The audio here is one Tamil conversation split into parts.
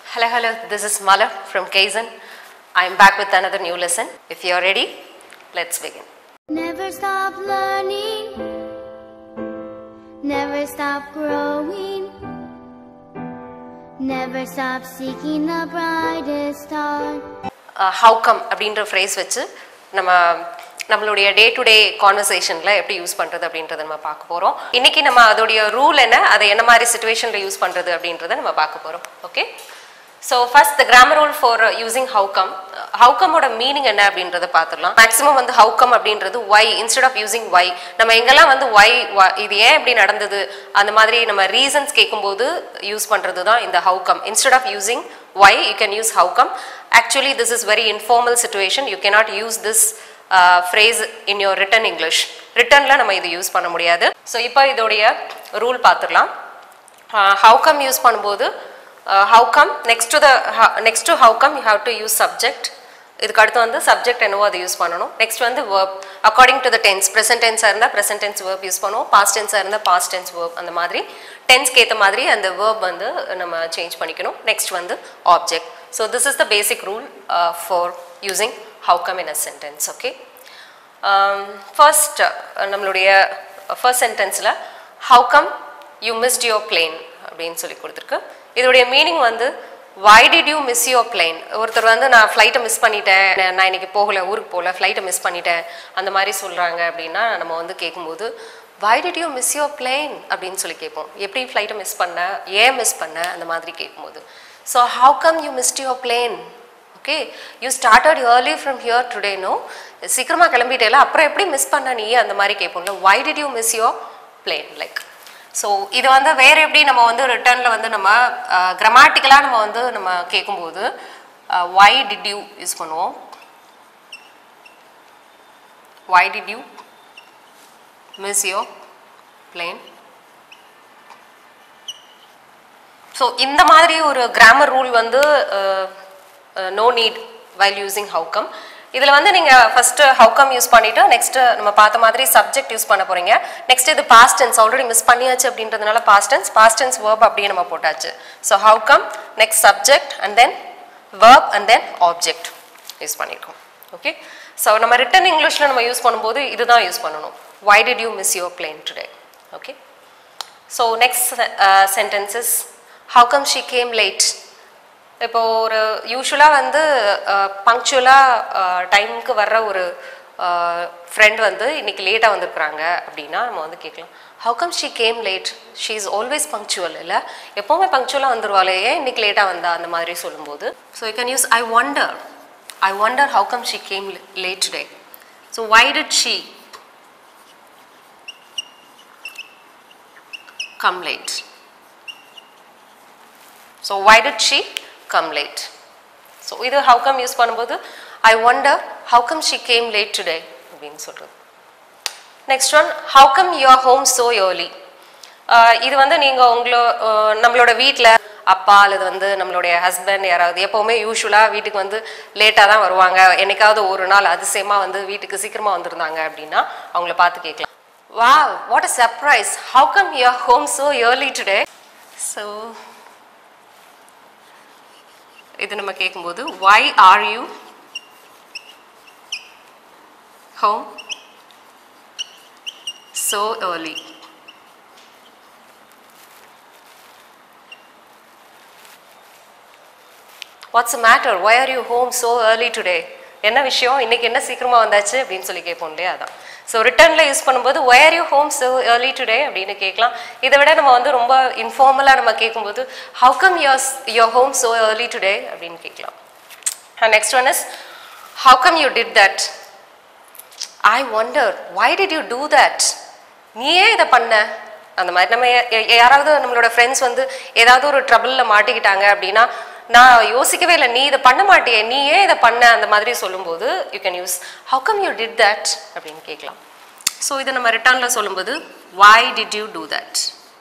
Hello, hello. This is Mala from Kaizen. I am back with another new lesson. If you are ready, let's begin. Never stop learning. Never stop growing. Never stop seeking the brightest star. How come அப்படின்ற ஃப்ரேஸ் வச்சு நம்ம நம்மளுடைய டே டு டே கான்வர்சேஷனில் எப்படி யூஸ் பண்ணுறது அப்படின்றத நம்ம பார்க்க போகிறோம் இன்னைக்கு நம்ம அதோடைய ரூல் என்ன அதை என்ன மாதிரி சுச்சுவேஷனில் யூஸ் பண்ணுறது அப்படின்றத நம்ம பார்க்க போகிறோம் okay so first the grammar rule for using how come how கம்மோட மீனிங் என்ன அப்படின்றத பார்த்துடலாம் மேக்ஸிமம் வந்து ஹவு கம் அப்படின்றது why instead of using why நம்ம எங்கெல்லாம் வந்து ஒய் இது ஏன் இப்படி நடந்தது அந்த மாதிரி நம்ம ரீசன்ஸ் கேட்கும்போது யூஸ் பண்ணுறது தான் இந்த how come instead of using why you can use how come actually this is very informal situation you cannot use this phrase in your written English ரிட்டனில் நம்ம இது யூஸ் பண்ண முடியாது ஸோ இப்போ இதோடைய ரூல் பார்த்துடலாம் ஹவு கம் யூஸ் பண்ணும்போது how come next to the next to how come you have to use subject இதுக்கு அடுத்து வந்து சப்ஜெக்ட் என்னவோ அதை யூஸ் பண்ணணும் நெக்ஸ்ட் வந்து verb according to the tense present டென்ஸாக இருந்தால் ப்ரெசென்ட் டென்ஸ் வேர்ப் யூஸ் பண்ணுவோம் பாஸ்ட் டென்ஸாக இருந்தால் பாஸ்ட் டென்ஸ் வேர்ப் அந்த மாதிரி டென்ஸ்க்கு ஏற்ற மாதிரி அந்த வேர்ப் வந்து நம்ம சேஞ்ச் பண்ணிக்கணும் நெக்ஸ்ட் வந்து object so this is the basic rule for using how come in a sentence okay first நம்மளுடைய ஃபர்ஸ்ட் சென்டென்ஸில் how come you missed your plane அப்படின்னு சொல்லி கொடுத்துருக்கு இதோடைய மீனிங் வந்து why did you miss your plane ஒருத்தர் வந்து நான் ஃப்ளைட்டை மிஸ் பண்ணிட்டேன் நான் இன்னைக்கு போகல ஊருக்கு போகல ஃப்ளைட்டை மிஸ் பண்ணிட்டேன் அந்த மாதிரி சொல்கிறாங்க அப்படின்னா நம்ம வந்து கேட்கும்போது why did you miss your plane அப்படின்னு சொல்லி கேட்போம் எப்படி ஃப்ளைட்டை மிஸ் பண்ண ஏன் மிஸ் பண்ண அந்த மாதிரி கேட்கும்போது so how come you missed your plane okay you started early from here today no சீக்கிரமாக கிளம்பிட்டேல அப்புறம் எப்படி மிஸ் பண்ண நீ அந்த மாதிரி கேட்போம்ல why did you miss your plane like so இது வந்து வேறு எப்படி நம்ம வந்து ரிட்டர்னில் வந்து நம்ம கிராமட்டிக்கலாக நம்ம வந்து நம்ம கேட்கும்போது வை டிட் யூ யூஸ் பண்ணுவோம் why did you miss your plane so இந்த மாதிரி ஒரு கிராமர் ரூல் வந்து no need while using how come இதில் வந்து நீங்கள் ஃபஸ்ட்டு ஹவு கம் யூஸ் பண்ணிவிட்டு நெக்ஸ்ட்டு நம்ம பார்த்த மாதிரி சப்ஜெக்ட் யூஸ் பண்ண போகிறீங்க நெக்ஸ்ட் இது பாஸ்ட் டென்ஸ் ஆல்ரெடி மிஸ் பண்ணியாச்சு அப்படின்றதுனால past tense past tense verb அப்படியே நம்ம போட்டாச்சு so how come next subject and then verb and then object use பண்ணியிருக்கோம் ஓகே ஸோ நம்ம ரிட்டன் இங்கிலீஷில் நம்ம யூஸ் பண்ணும்போது இதுதான் யூஸ் பண்ணணும் why did you miss your plane today okay so next sentences how come she came late இப்போ ஒரு யூஸ்வலாக வந்து பங்க்சுவலாக டைமுக்கு வர்ற ஒரு ஃப்ரெண்ட் வந்து இன்னைக்கு லேட்டாக வந்திருக்கிறாங்க அப்படின்னா நம்ம வந்து கேட்கலாம் how come she came late she is always punctual இல்லை எப்போவுமே பங்க்சுவலாக வந்துருவாளே ஏன் இன்னைக்கு லேட்டாக வந்தா அந்த மாதிரி சொல்லும்போது so you can use I wonder I wonder how come she came late today so why did she come late so why did she come late so இது ஹவு கம் யூஸ் பண்ணும்போது I wonder how come she came late today அப்படின்னு சொல்கிறது next one how come you're home so early இது வந்து நீங்கள் உங்களோ நம்மளோட வீட்டில் அப்பா அல்லது வந்து நம்மளுடைய ஹஸ்பண்ட் யாராவது எப்போவுமே யூஸ்வலாக வீட்டுக்கு வந்து லேட்டாக தான் வருவாங்க என்னைக்காவது ஒரு நாள் அதிசயமாக வந்து வீட்டுக்கு சீக்கிரமாக வந்திருந்தாங்க அப்படின்னா அவங்கள பார்த்து கேட்கலாம் wow what a surprise how come you're home so early today so இது நம்ம கேட்கும்போது why are you home so early what's matter why are you home so early today என்ன விஷயம் இன்னைக்கு என்ன சீக்கிரமாக வந்தாச்சு அப்படின்னு சொல்லி கேட்போம் இல்லையா அதான் ஸோ ரிட்டர்னில் யூஸ் பண்ணும்போது why are you home so early today அப்படின்னு கேட்கலாம் இதை விட நம்ம வந்து ரொம்ப இன்ஃபார்மலாக நம்ம கேட்கும்போது how come your your home so early today அப்படின்னு கேட்கலாம் next one is how come you did that I wonder why did you do that நீ ஏன் இதை பண்ண அந்த மாதிரி நம்ம யாராவது நம்மளோட ஃப்ரெண்ட்ஸ் வந்து ஏதாவது ஒரு ட்ரபிளில் மாட்டிக்கிட்டாங்க அப்படின்னா நான் யோசிக்கவே இல்லை நீ இதை பண்ண மாட்டியே நீ ஏன் இதை பண்ண அந்த மாதிரி சொல்லும்போது you can use how come you did that அப்படின்னு கேட்கலாம் ஸோ இதை நம்ம ரிட்டர்னில் சொல்லும்போது why did you do that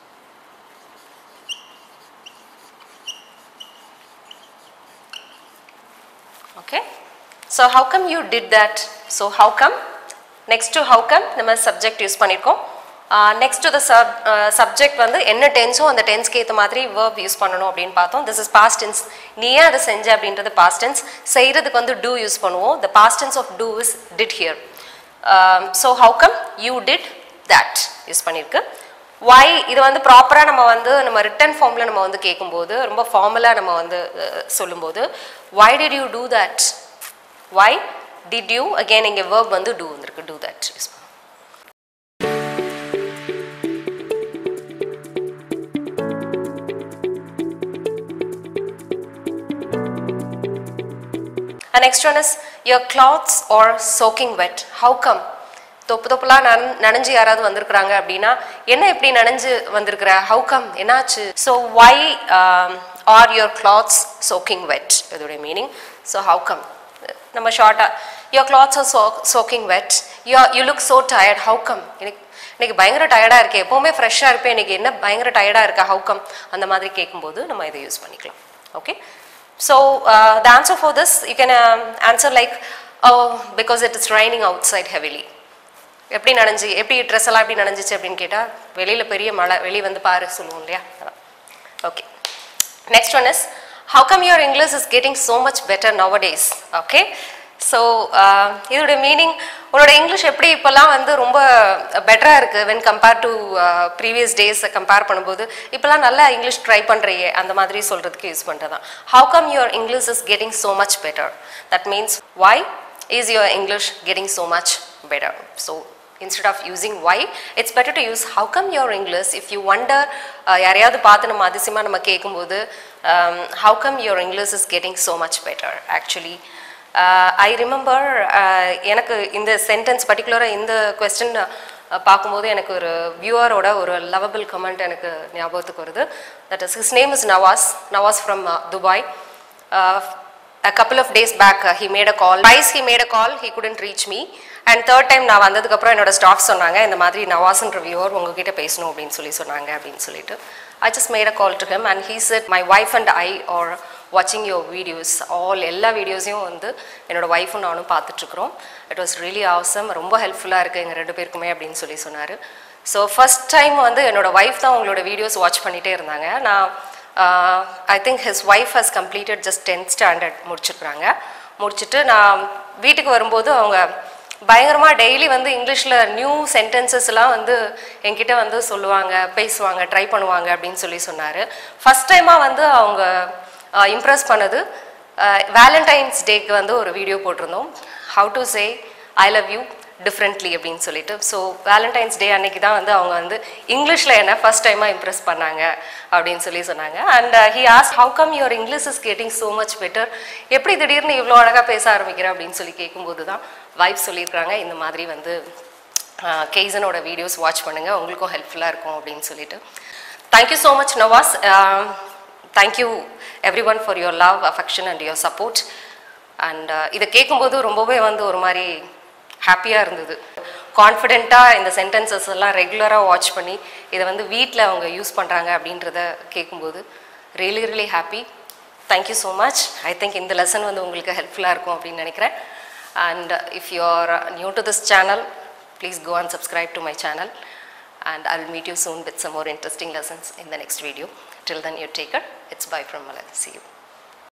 okay so how come you did that so how come next to how come நம்ம சப்ஜெக்ட் யூஸ் பண்ணியிருக்கோம் next to the sub subject வந்து என்ன டென்ஸோ அந்த டென்ஸ்க்கு ஏற்ற மாதிரி வேர்ப் யூஸ் பண்ணணும் அப்படின்னு பார்த்தோம் திஸ் இஸ் பாஸ்ட் டென்ஸ் நீ ஏன் அதை செஞ்ச அப்படின்றது பாஸ்ட் டென்ஸ் செய்கிறதுக்கு வந்து டூ யூஸ் பண்ணுவோம் the past tense of do is did here so how come you did that use பண்ணியிருக்கு வை இது வந்து ப்ராப்பராக நம்ம வந்து நம்ம ரிட்டன் ஃபார்மில் நம்ம வந்து கேட்கும்போது ரொம்ப ஃபார்மலாக நம்ம வந்து அஹ், சொல்லும்போது why did you do that why did you again இங்கே வேர்ப் வந்து டூ வந்திருக்கு டூ தட் யூஸ் பண்ணுவோம் And next one is your clothes are soaking wet. How come? தொப்பு தொப்புலாம் நன நனைஞ்சு யாராவது வந்திருக்கிறாங்க அப்படின்னா என்ன எப்படி நனைஞ்சு வந்திருக்கிற ஹவு கம் என்னாச்சு so why are your clothes soaking wet இதோடைய மீனிங் ஸோ ஹவு கம் நம்ம ஷார்ட்டாக your clothes are so soaking wet you you look so tired how come எனக்கு இன்னைக்கு பயங்கர டயர்டாக இருக்கேன் எப்போவுமே ஃப்ரெஷ்ஷாக இருப்பேன் இன்னைக்கு என்ன பயங்கர டயர்டாக இருக்கா ஹவு கம் அந்த மாதிரி கேட்கும்போது நம்ம இதை யூஸ் பண்ணிக்கலாம் okay So uh, the answer for this, you can um, answer like, oh, because it is raining outside heavily. எப்படி நனைஞ்சு எப்படி ட்ரெஸ் எல்லாம் எப்படி நனைஞ்சிச்சு அப்படின்னு கேட்டால் வெளியில் பெரிய மழை வெளியே வந்து பாரு சொல்லுவோம் இல்லையா அதான் okay next one is how come your English is getting so much better nowadays okay so இதோட மீனிங் உன்னோட இங்கிலீஷ் எப்படி இப்போல்லாம் வந்து ரொம்ப பெட்டராக இருக்குது when compare to previous days compare பண்ணும்போது இப்போல்லாம் நல்லா இங்கிலீஷ் ட்ரை பண்ணுறியே அந்த மாதிரி சொல்கிறதுக்கு யூஸ் பண்ணுறது how come your English is getting so much better that means why is your English getting so much better so instead of using why it's better to use how come your english if you wonder uh, யாரையாவது பார்த்து நம்ம அதிசயமாக நம்ம கேட்கும்போது um, how come your english is getting so much better actually uh, i remember uh, எனக்கு இந்த சென்டென்ஸ் பர்டிகுலராக இந்த கொஸ்டின் பார்க்கும்போது எனக்கு ஒரு வியூவரோட ஒரு லவபிள் கமெண்ட் எனக்கு ஞாபகத்துக்கு வருது that is his name is Nawaz Nawaz from Dubai a couple of days back uh, he made a call twice he made a call he couldn't reach me and third time நான் வந்ததுக்கப்புறம் என்னோட ஸ்டாஃப் சொன்னாங்க இந்த மாதிரி நவாஸ்ன்ற வியூவர் உங்ககிட்ட பேசணும் அப்படின்னு சொல்லி சொன்னாங்க அப்படின்னு சொல்லிட்டு I just made a call to him and he said my wife and I are watching your videos all எல்லா வீடியோஸையும் வந்து என்னோட ஒய்ஃபும் நானும் பார்த்துட்ருக்குறோம் இட் வாஸ் ரியலி awesome ரொம்ப ஹெல்ப்ஃபுல்லாக இருக்குது எங்கள் ரெண்டு பேருக்குமே அப்படின்னு சொல்லி சொன்னார் ஸோ ஃபர்ஸ்ட் டைம் வந்து என்னோட ஒய்ஃப் தான் உங்களோட வீடியோஸ் வாட்ச் பண்ணிகிட்டே இருந்தாங்க நான் I think his wife has completed just tenth standard முடிச்சிருக்கிறாங்க முடிச்சுட்டு நான் வீட்டுக்கு வரும்போது அவங்க பயங்கரமாக டெய்லி வந்து இங்கிலீஷில் நியூ சென்டென்சஸ்லாம் வந்து என்கிட்ட வந்து சொல்லுவாங்க பேசுவாங்க ட்ரை பண்ணுவாங்க அப்படின்னு சொல்லி சொன்னார் ஃபஸ்ட் டைமாக வந்து அவங்க இம்ப்ரெஸ் பண்ணது வேலண்டைன்ஸ் டேக்கு வந்து ஒரு வீடியோ போட்டிருந்தோம் how to say I love you differently அப்படின்னு சொல்லிட்டு ஸோ வேலண்டைன்ஸ் டே அன்னைக்கு தான் வந்து அவங்க வந்து இங்கிலீஷில் என்ன ஃபர்ஸ்ட் டைமாக இம்ப்ரெஸ் பண்ணாங்க அப்படின்னு சொல்லி சொன்னாங்க அண்ட் ஹி ஆஸ் how come your English is getting so much better எப்படி திடீர்னு இவ்வளோ அழகாக பேச ஆரம்பிக்கிற அப்படின்னு சொல்லி கேட்கும்போது தான் வைஃப் சொல்லியிருக்காங்க இந்த மாதிரி வந்து கெய்சனோட வீடியோஸ் வாட்ச் பண்ணுங்கள் உங்களுக்கும் ஹெல்ப்ஃபுல்லாக இருக்கும் அப்படின்னு சொல்லிட்டு thank you so much Nawaz thank you everyone for your love affection and your support and இதை கேட்கும்போது ரொம்பவே வந்து ஒரு மாதிரி ஹாப்பியாக இருந்தது கான்ஃபிடெண்ட்டாக இந்த சென்டென்சஸ் எல்லாம் ரெகுலராக வாட்ச் பண்ணி இதை வந்து வீட்டில் அவங்க யூஸ் பண்ணுறாங்க அப்படின்றத கேட்கும்போது really really happy thank you so much I think இந்த லெசன் வந்து உங்களுக்கு ஹெல்ப்ஃபுல்லாக இருக்கும் அப்படின்னு நினைக்கிறேன் and if you are new to this channel please go and subscribe to my channel and I will meet you soon with some more interesting lessons in the next video. Till then, you take care. It's bye from Malay. See you.